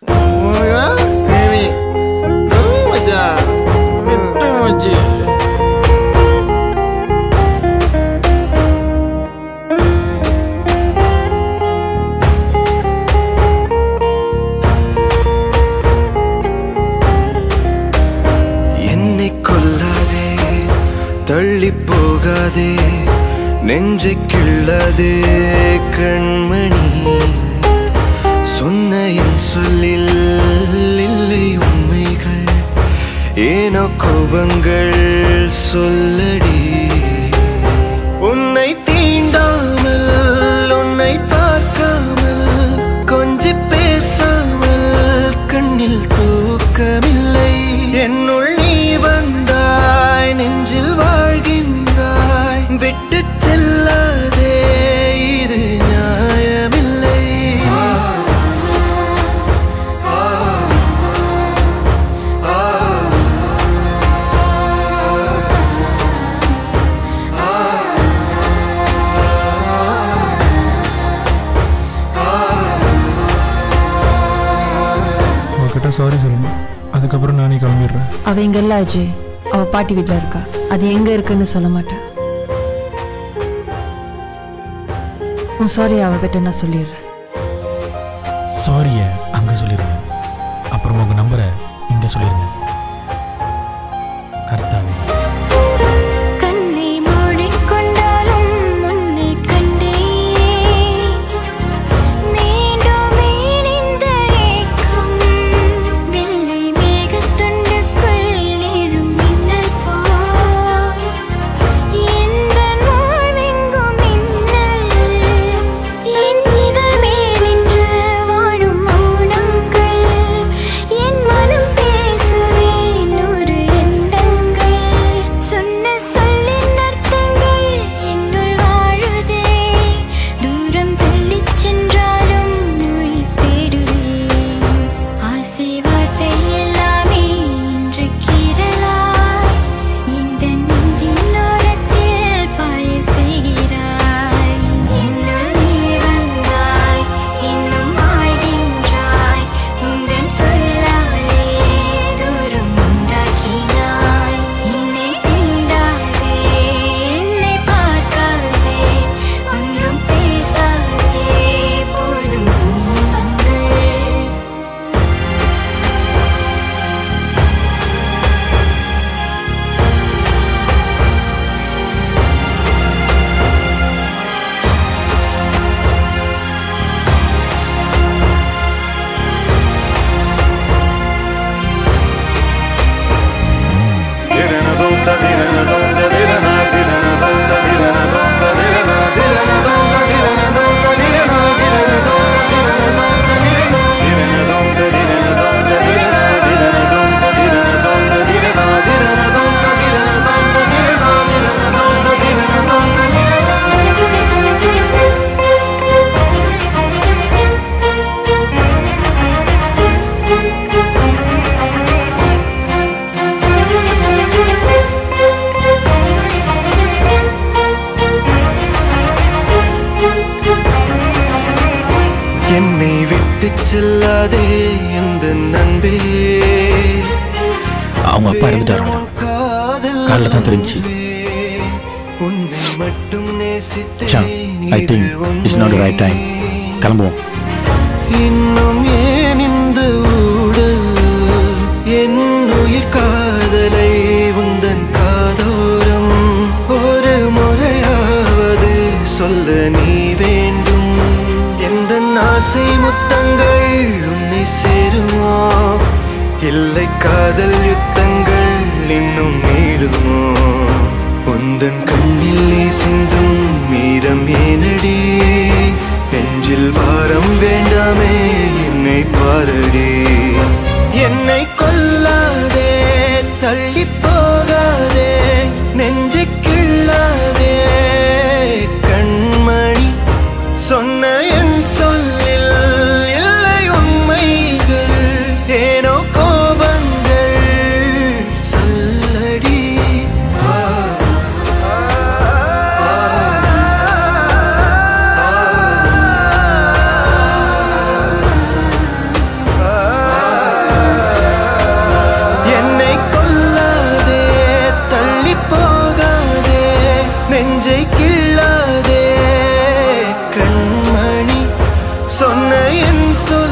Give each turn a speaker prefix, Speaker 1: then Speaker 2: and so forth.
Speaker 1: என்னை கொல்லாதே தள்ளி போகாதே நெஞ்சை கிள்ளாதே கண்மணி சொன்ன என் சொல்லில் இல்லை உண்மைகள் ஏனோ கோபங்கள் சொல்லடி உன்னை தீண்டாமல் உன்னை பார்க்காமல் கொஞ்சி பேசாமல் கண்ணில் தூக்கமில்லை என்னுள் நீ வந்தாய் நெஞ்சில் வாழ்கின்றாய் விட்டு செல்லாதே இது நியாயமில்லை
Speaker 2: அவகிட்ட சாரி சொல்லணும் அதுக்கப்புறம் நானே கிளம்பிடுறேன்
Speaker 3: அவ இங்க இல்ல அஜய் அவ பாட்டி வீட்ல இருக்கா அது எங்க இருக்குன்னு சொல்ல மாட்டேன் உன் சாரி அவகிட்ட நான் சொல்லிடுறேன்
Speaker 4: சாரியை அங்கே சொல்லிடுங்க அப்புறம் உங்கள் நம்பரை இங்கே சொல்லிடுங்க கர்த்தாவே
Speaker 5: கண்ணை மூடிக்கொண்டாலும் உன்னை கண்டேன் மீண்டும் ஏன் இந்த ஏக்கம் வெள்ளை மேகத்துண்டுக்குள் எழும் மின்னல் போல் எந்த வாழ்வெங்கும் மின்னல் என் இதழ் மேல் நின்று வாழும் மௌனங்கள் என் மனம் பேசுதே நூறு எண்ணங்கள் சொன்ன சொல்லின் அர்த்தங்கள் என்னுள் வாழுதே தூரம் தள்ளிச் சென்றாலும் உயிர் தேடுதே ஆசை வார்த்தை எல்லாமே இன்று கீறலாய் இந்த நெஞ்சின் ஓரத்தில் பாய செய்கிறாய் என்னுள் நீ வந்தாய் இன்னும் வாழ்கின்றாய் உந்தன் சொல்லாமலே தூரம் உண்டாக்கினாய் என்னை தீண்டாதே என்னை பார்க்காதே ஒன்றும் பேசாதே போதும் துன்பங்கள்
Speaker 1: என்னை விட்டு செல்லாதே எந்த நண்பே
Speaker 4: அவங்க அப்பா இறந்துட்டாராடா காலைல தான் தெரிஞ்சுச்சு.
Speaker 1: உன்னை மட்டும்
Speaker 4: ச்சா, I think it's not the right time. கிளம்புவோம்
Speaker 1: இன்னும் ஏன் இந்த ஊடல் என் உயிர் காதலை உந்தன் காதோரம் ஒரு முறையாவது சொல்ல நீ வேண்டும் எந்த ஆசை முத்தங்கள் உன்னை சேருமோ இல்லை காதல் யுத்தங்கள் இன்னும் நீளுமோ உந்தன் கண்ணில் நீ சிந்தும் மீரம் ஏனடி நெஞ்சில் பாரம் வேண்டாமே என்னை பாரடி என்னை கொல்லாதே தள்ளி போகாதே நெஞ்சை கிள்ளாதே கண்மணி சொன்ன என் சொல்லில் இல்லை உண்மைகள் ஏனோ கோபங்கள் சொல்லடி ஆ சொன்ன என் சொல்